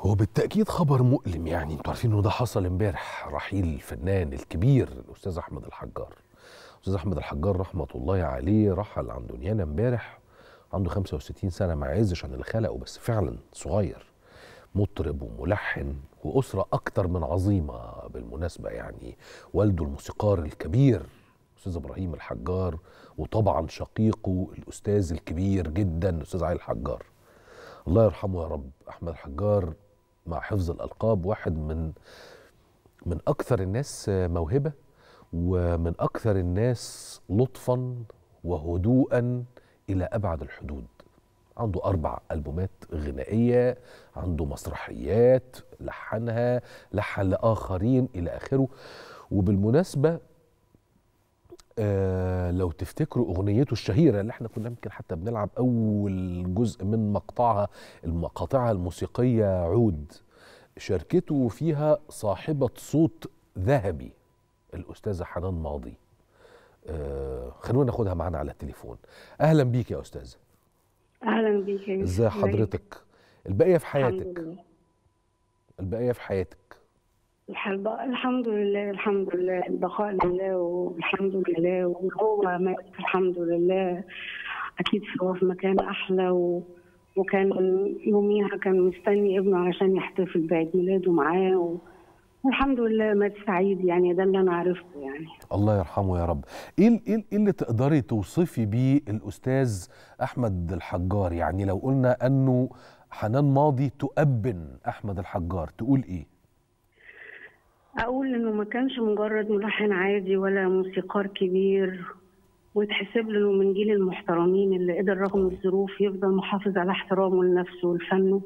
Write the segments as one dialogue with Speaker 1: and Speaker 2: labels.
Speaker 1: هو بالتأكيد خبر مؤلم يعني انتوا عارفين انه ده حصل امبارح رحيل الفنان الكبير الأستاذ أحمد الحجار الأستاذ أحمد الحجار رحمة الله عليه رحل عن دنيانا امبارح عنده 65 سنة ما يعزش عن اللي خلقه بس فعلا صغير مطرب وملحن وأسرة أكتر من عظيمة بالمناسبة يعني والده الموسيقار الكبير الأستاذ إبراهيم الحجار وطبعا شقيقه الأستاذ الكبير جدا الأستاذ علي الحجار الله يرحمه يا رب احمد الحجار مع حفظ الالقاب واحد من من اكثر الناس موهبه ومن اكثر الناس لطفا وهدوءا الى ابعد الحدود عنده اربع البومات غنائيه عنده مسرحيات لحنها لحن لاخرين الى اخره وبالمناسبه آه لو تفتكروا اغنيته الشهيره اللي احنا كنا يمكن حتى بنلعب اول جزء من مقطعها المقاطعها الموسيقيه عود شاركته فيها صاحبه صوت ذهبي الاستاذه حنان ماضي آه خلونا ناخدها معانا على التليفون اهلا بيك يا استاذه
Speaker 2: اهلا بيك يا
Speaker 1: ازي حضرتك الباقيه في
Speaker 2: الحمد
Speaker 1: حياتك
Speaker 2: لله
Speaker 1: الباقيه في حياتك
Speaker 2: الحمد الحمد لله الحمد لله البقاء لله والحمد لله وهو مات الحمد لله اكيد هو في مكان احلى و... وكان يوميها كان مستني ابنه عشان يحتفل بعيد ميلاده معاه و... والحمد لله مات سعيد يعني ده اللي انا عرفته يعني
Speaker 1: الله يرحمه يا رب ايه ال- ايه ال- إيه اللي تقدري توصفي بيه الاستاذ احمد الحجار يعني لو قلنا انه حنان ماضي تؤبن احمد الحجار تقول ايه
Speaker 2: اقول انه ما كانش مجرد ملحن عادي ولا موسيقار كبير ويتحسب له إنه من جيل المحترمين اللي قدر رغم الظروف يفضل محافظ على احترامه لنفسه ولفنه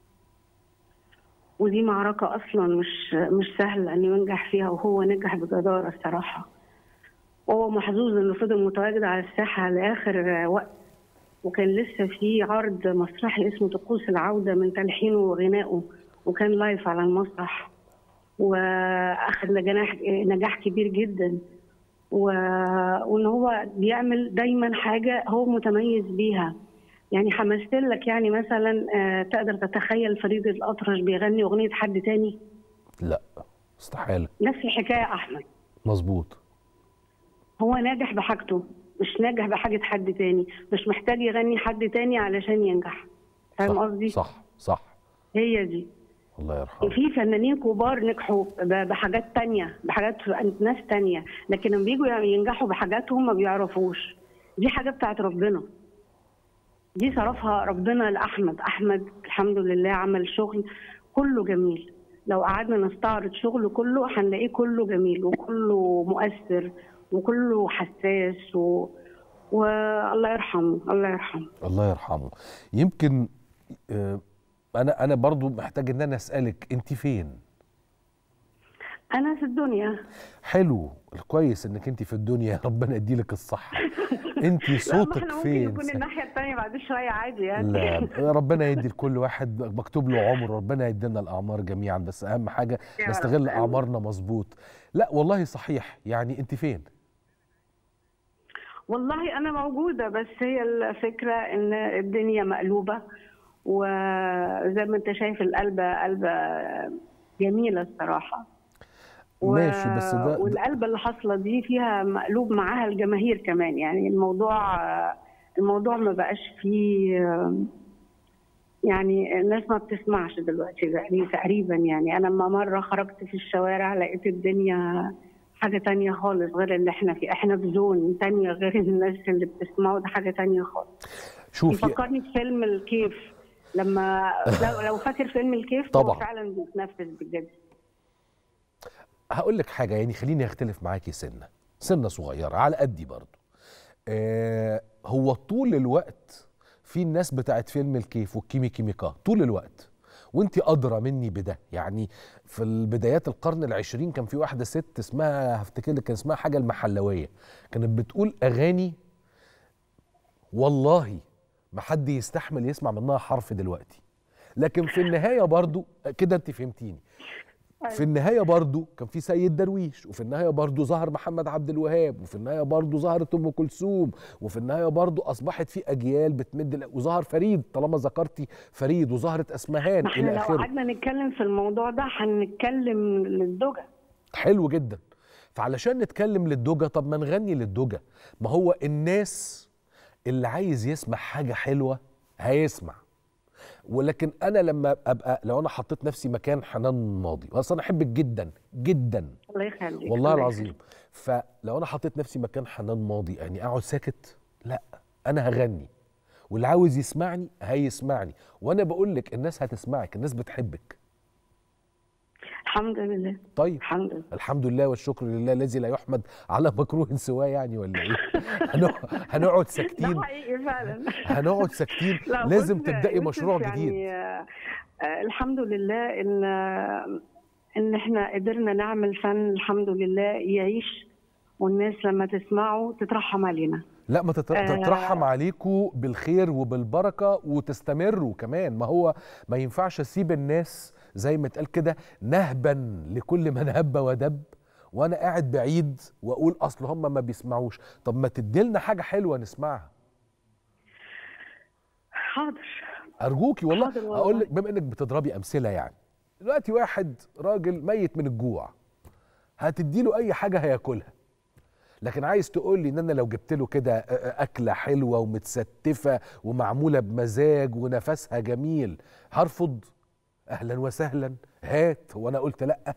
Speaker 2: ودي معركة أصلا مش مش سهل أن ينجح فيها وهو نجح بجدارة الصراحة وهو محظوظ إنه فضل متواجد على الساحة لآخر وقت وكان لسه في عرض مسرحي اسمه طقوس العودة من تلحينه وغنائه وكان لايف على المسرح واخذ نجاح نجاح كبير جدا و... وان هو بيعمل دايما حاجه هو متميز بيها يعني حمست لك يعني مثلا آه، تقدر تتخيل فريد الاطرش بيغني اغنيه حد تاني
Speaker 1: لا استحاله
Speaker 2: نفس الحكايه احمد
Speaker 1: مظبوط
Speaker 2: هو ناجح بحاجته مش ناجح بحاجه حد تاني مش محتاج يغني حد تاني علشان ينجح فاهم
Speaker 1: صح
Speaker 2: قصدي
Speaker 1: صح صح
Speaker 2: هي دي
Speaker 1: الله يرحمه
Speaker 2: في فنانين كبار نجحوا ب- بحاجات تانية بحاجات ناس تانية لكن لما بيجوا ينجحوا بحاجات هم ما بيعرفوش دي حاجة بتاعت ربنا دي صرفها ربنا لأحمد أحمد الحمد لله عمل شغل كله جميل لو قعدنا نستعرض شغله كله هنلاقيه كله جميل وكله مؤثر وكله حساس و... والله يرحمه الله يرحمه
Speaker 1: الله يرحمه يمكن آه، انا انا برضو محتاج ان انا اسالك انت فين
Speaker 2: أنا في الدنيا
Speaker 1: حلو كويس انك انت في الدنيا ربنا يديلك الصحه انت
Speaker 2: لا ما
Speaker 1: صوتك
Speaker 2: احنا ممكن
Speaker 1: فين
Speaker 2: يكون الناحية التانية بعد شوية عادي يعني
Speaker 1: لا ربنا يدي لكل واحد مكتوب له عمر ربنا يدينا الاعمار جميعا بس اهم حاجه
Speaker 2: يا رب،
Speaker 1: نستغل
Speaker 2: آمين.
Speaker 1: اعمارنا مظبوط لا والله صحيح يعني انت فين
Speaker 2: والله أنا موجودة بس هي الفكرة إن الدنيا مقلوبة وزي ما أنت شايف القلبة قلبة جميلة الصراحة و-
Speaker 1: ماشي بس ده, ده
Speaker 2: والقلبة اللي حاصلة دي فيها مقلوب معاها الجماهير كمان يعني الموضوع الموضوع ما بقاش فيه يعني الناس ما بتسمعش دلوقتي يعني تقريبا يعني أنا لما مرة خرجت في الشوارع لقيت الدنيا حاجة تانية خالص غير اللي احنا فيه احنا في زون تانية غير الناس اللي بتسمعوا ده حاجة تانية خالص
Speaker 1: شوفي
Speaker 2: يفكرني في فيلم الكيف لما لو, لو فاكر فيلم الكيف
Speaker 1: طبعا.
Speaker 2: هو فعلا بيتنفذ بجد
Speaker 1: هقول لك حاجه يعني خليني اختلف معاكي سنه سنه صغيره على قدي برضو آه هو طول الوقت في الناس بتاعت فيلم الكيف والكيمي كيميكا طول الوقت وانت ادرى مني بده يعني في البدايات القرن العشرين كان في واحده ست اسمها هفتكر لك كان اسمها حاجه المحلويه كانت بتقول اغاني والله ما حد يستحمل يسمع منها حرف دلوقتي لكن في النهايه برضو كده انت فهمتيني في النهايه برضو كان في سيد درويش وفي النهايه برضو ظهر محمد عبد الوهاب وفي النهايه برضو ظهرت ام كلثوم وفي النهايه برضو اصبحت في اجيال بتمد ال- وظهر فريد طالما ذكرتي فريد وظهرت اسمهان
Speaker 2: ما احنا
Speaker 1: الى
Speaker 2: لو
Speaker 1: اخره
Speaker 2: قعدنا نتكلم في الموضوع ده هنتكلم للدجى
Speaker 1: حلو جدا فعلشان نتكلم للدجى طب ما نغني للدجى ما هو الناس اللي عايز يسمع حاجه حلوه هيسمع ولكن انا لما ابقى لو انا حطيت نفسي مكان حنان ماضي اصلا انا احبك جدا جدا
Speaker 2: الله يخليك
Speaker 1: والله
Speaker 2: الله
Speaker 1: العظيم فلو انا حطيت نفسي مكان حنان ماضي يعني اقعد ساكت لا انا هغني واللي عاوز يسمعني هيسمعني وانا بقول لك الناس هتسمعك الناس بتحبك
Speaker 2: الحمد لله
Speaker 1: طيب
Speaker 2: الحمد لله
Speaker 1: الحمد لله والشكر لله الذي لا يحمد على مكروه سواه يعني ولا ايه هنقعد- هنقعد
Speaker 2: ده
Speaker 1: ساكتين
Speaker 2: حقيقي فعلا
Speaker 1: هنقعد ساكتين
Speaker 2: لا،
Speaker 1: لازم
Speaker 2: بص-
Speaker 1: تبداي
Speaker 2: بص
Speaker 1: مشروع
Speaker 2: يعني
Speaker 1: جديد
Speaker 2: آه، آه، الحمد لله ان آه، ان احنا قدرنا نعمل فن الحمد لله يعيش والناس لما تسمعه تترحم علينا
Speaker 1: لا ما تتر-
Speaker 2: آه.
Speaker 1: تترحم عليكم بالخير وبالبركه وتستمروا كمان ما هو ما ينفعش اسيب الناس زي ما اتقال كده نهبا لكل من هب ودب وانا قاعد بعيد واقول اصل هم ما بيسمعوش طب ما تديلنا حاجه حلوه نسمعها
Speaker 2: حاضر
Speaker 1: ارجوكي والله
Speaker 2: حاضر والله.
Speaker 1: اقول لك بما انك بتضربي امثله يعني دلوقتي واحد راجل ميت من الجوع هتدي له اي حاجه هياكلها لكن عايز تقول لي ان انا لو جبت له كده اكله حلوه ومتستفه ومعموله بمزاج ونفسها جميل هرفض اهلا وسهلا هات وانا قلت لا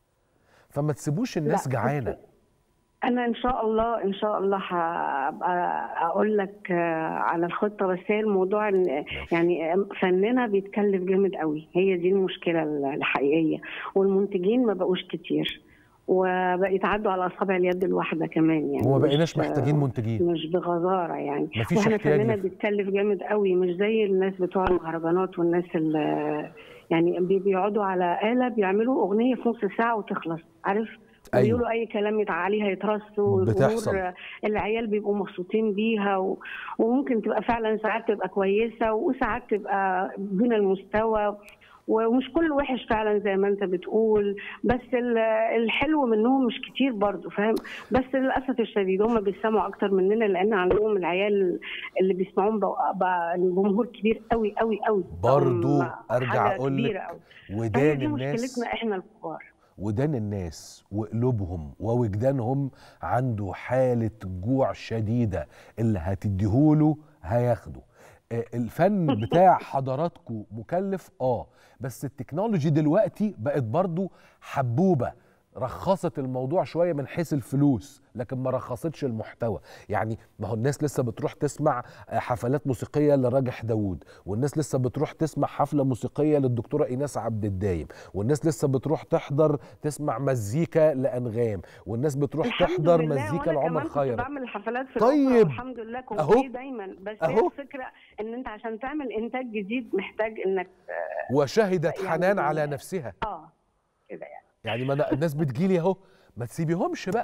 Speaker 1: فما تسيبوش الناس
Speaker 2: لا،
Speaker 1: جعانه
Speaker 2: بص، انا ان شاء الله ان شاء الله هبقى اقول لك آه، على الخطه بس هي الموضوع ان يعني فننا بيتكلف جامد قوي هي دي المشكله الحقيقيه والمنتجين ما بقوش كتير وبقى يتعدوا على اصابع اليد الواحده كمان يعني
Speaker 1: وما
Speaker 2: مش-
Speaker 1: بقيناش محتاجين منتجين
Speaker 2: مش بغزاره يعني
Speaker 1: مفيش
Speaker 2: واحنا
Speaker 1: احتياج
Speaker 2: فننا
Speaker 1: لف-
Speaker 2: بيتكلف جامد قوي مش زي الناس بتوع المهرجانات والناس اللي يعني بي- بيقعدوا على آلة بيعملوا أغنية في نص ساعة وتخلص عارف
Speaker 1: أيوة.
Speaker 2: بيقولوا أي كلام يتع- عليها يترصوا
Speaker 1: بتحصل.
Speaker 2: والأمور، العيال بيبقوا مبسوطين بيها و... وممكن تبقى فعلا ساعات تبقى كويسة وساعات تبقى دون المستوى ومش كل وحش فعلا زي ما انت بتقول بس ال- الحلو منهم مش كتير برضو فاهم بس للاسف الشديد هم بيسمعوا اكتر مننا لان عندهم العيال اللي بيسمعوهم بقى, بقى الجمهور كبير قوي قوي قوي
Speaker 1: برضو
Speaker 2: هم
Speaker 1: ارجع
Speaker 2: حاجة
Speaker 1: اقول
Speaker 2: كبيرة
Speaker 1: لك
Speaker 2: قوي. فهي
Speaker 1: ودان
Speaker 2: دي
Speaker 1: الناس
Speaker 2: مشكلتنا احنا الكبار
Speaker 1: ودان الناس وقلوبهم ووجدانهم عنده حالة جوع شديدة اللي هتديهوله هياخده آه، الفن بتاع حضراتكم مكلف اه بس التكنولوجي دلوقتي بقت برضو حبوبة رخصت الموضوع شوية من حيث الفلوس لكن ما رخصتش المحتوى يعني ما هو الناس لسه بتروح تسمع آه، حفلات موسيقية لراجح داوود والناس لسه بتروح تسمع حفلة موسيقية للدكتورة إيناس عبد الدايم والناس لسه بتروح تحضر تسمع مزيكا لأنغام والناس بتروح
Speaker 2: الحمد
Speaker 1: تحضر
Speaker 2: لله،
Speaker 1: مزيكا
Speaker 2: وأنا
Speaker 1: لعمر
Speaker 2: كمان كنت
Speaker 1: خيرت
Speaker 2: بعمل حفلات في
Speaker 1: طيب.
Speaker 2: الأوبرا والحمد لله كنت
Speaker 1: أهو.
Speaker 2: فيه دايما بس
Speaker 1: أهو.
Speaker 2: هي الفكره ان انت عشان تعمل انتاج جديد محتاج انك
Speaker 1: وشهدت
Speaker 2: يعني-
Speaker 1: حنان على نفسها
Speaker 2: اه كده يعني
Speaker 1: يعني ما أنا الناس بتجيلي اهو ما تسيبيهمش بقى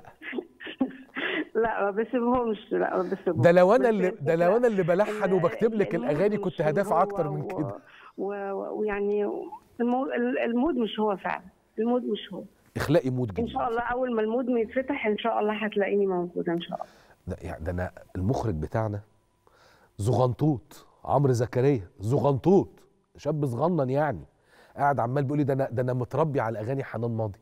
Speaker 2: لا ما بسيبهمش لا ما بسيبهمش
Speaker 1: ده لو انا
Speaker 2: بس
Speaker 1: اللي ده لو انا اللي بلحن
Speaker 2: ال-
Speaker 1: وبكتب لك
Speaker 2: المود
Speaker 1: الاغاني
Speaker 2: مش
Speaker 1: كنت
Speaker 2: هو
Speaker 1: هدافع اكتر من
Speaker 2: و-
Speaker 1: كده
Speaker 2: و- و- ويعني المو- المود مش هو فعلا المود مش هو
Speaker 1: اخلاقي مود
Speaker 2: ان
Speaker 1: جديد
Speaker 2: شاء الله اول ما المود ما يتفتح ان شاء الله هتلاقيني موجوده ان شاء الله
Speaker 1: ده يعني ده انا المخرج بتاعنا زغنطوط عمرو زكريا زغنطوط شاب صغنن يعني قاعد عمال بيقول لي ده انا ده انا متربي على اغاني حنان ماضي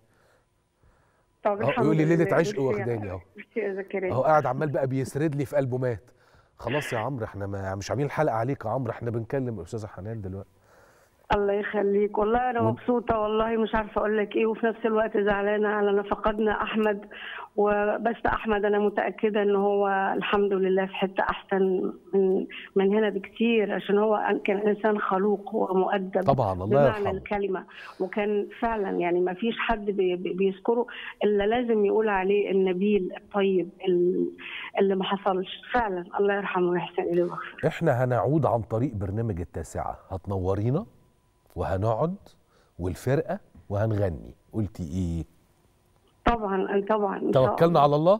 Speaker 2: طب
Speaker 1: أهو
Speaker 2: الحمد
Speaker 1: يقول لي ليلة
Speaker 2: لله.
Speaker 1: عشق
Speaker 2: ميرسي يا-
Speaker 1: واخداني أهو.
Speaker 2: ميرسي يا زكريا
Speaker 1: اهو قاعد عمال بقى بيسرد لي في البومات خلاص يا عمرو احنا ما مش عاملين حلقه عليك يا عمرو احنا بنكلم الاستاذه حنان دلوقتي
Speaker 2: الله يخليك والله انا
Speaker 1: وإنت-
Speaker 2: مبسوطه والله مش عارفه اقول لك ايه وفي نفس الوقت زعلانه على ان فقدنا احمد وبس احمد انا متاكده ان هو الحمد لله في حته احسن من من هنا بكتير عشان هو كان انسان خلوق ومؤدب
Speaker 1: طبعا الله
Speaker 2: بمعنى
Speaker 1: يرحمه
Speaker 2: الكلمه وكان فعلا يعني ما فيش حد بي- بي- بيذكره الا لازم يقول عليه النبيل الطيب ال- اللي ما حصلش فعلا الله يرحمه ويحسن اليه ويغفر
Speaker 1: احنا هنعود عن طريق برنامج التاسعه هتنورينا وهنقعد والفرقه وهنغني قلتي ايه
Speaker 2: طبعا طبعا إن شاء
Speaker 1: توكلنا
Speaker 2: الله.
Speaker 1: على الله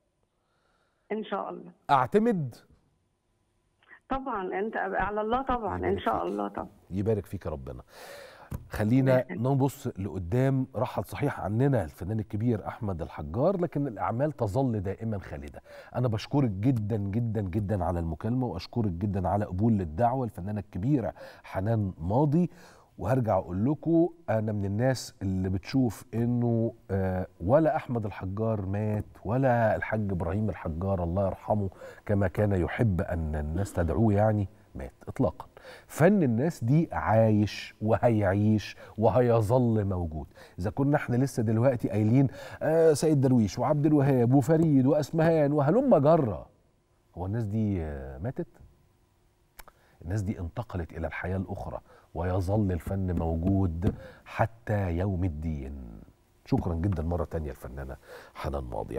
Speaker 2: ان شاء الله
Speaker 1: اعتمد
Speaker 2: طبعا انت على الله طبعا ان شاء الله طبعا
Speaker 1: يبارك فيك ربنا خلينا نبص لقدام رحل صحيح عننا الفنان الكبير احمد الحجار لكن الاعمال تظل دائما خالده انا بشكرك جدا جدا جدا على المكالمه واشكرك جدا على قبول للدعوه الفنانه الكبيره حنان ماضي وهرجع اقول لكم انا من الناس اللي بتشوف انه آه ولا احمد الحجار مات ولا الحاج ابراهيم الحجار الله يرحمه كما كان يحب ان الناس تدعوه يعني مات اطلاقا فن الناس دي عايش وهيعيش وهيظل موجود اذا كنا احنا لسه دلوقتي قايلين آه سيد درويش وعبد الوهاب وفريد واسمهان وهلم جره هو الناس دي آه ماتت الناس دي انتقلت الى الحياه الاخرى ويظل الفن موجود حتى يوم الدين شكرا جدا مره تانية الفنانه حنان ماضي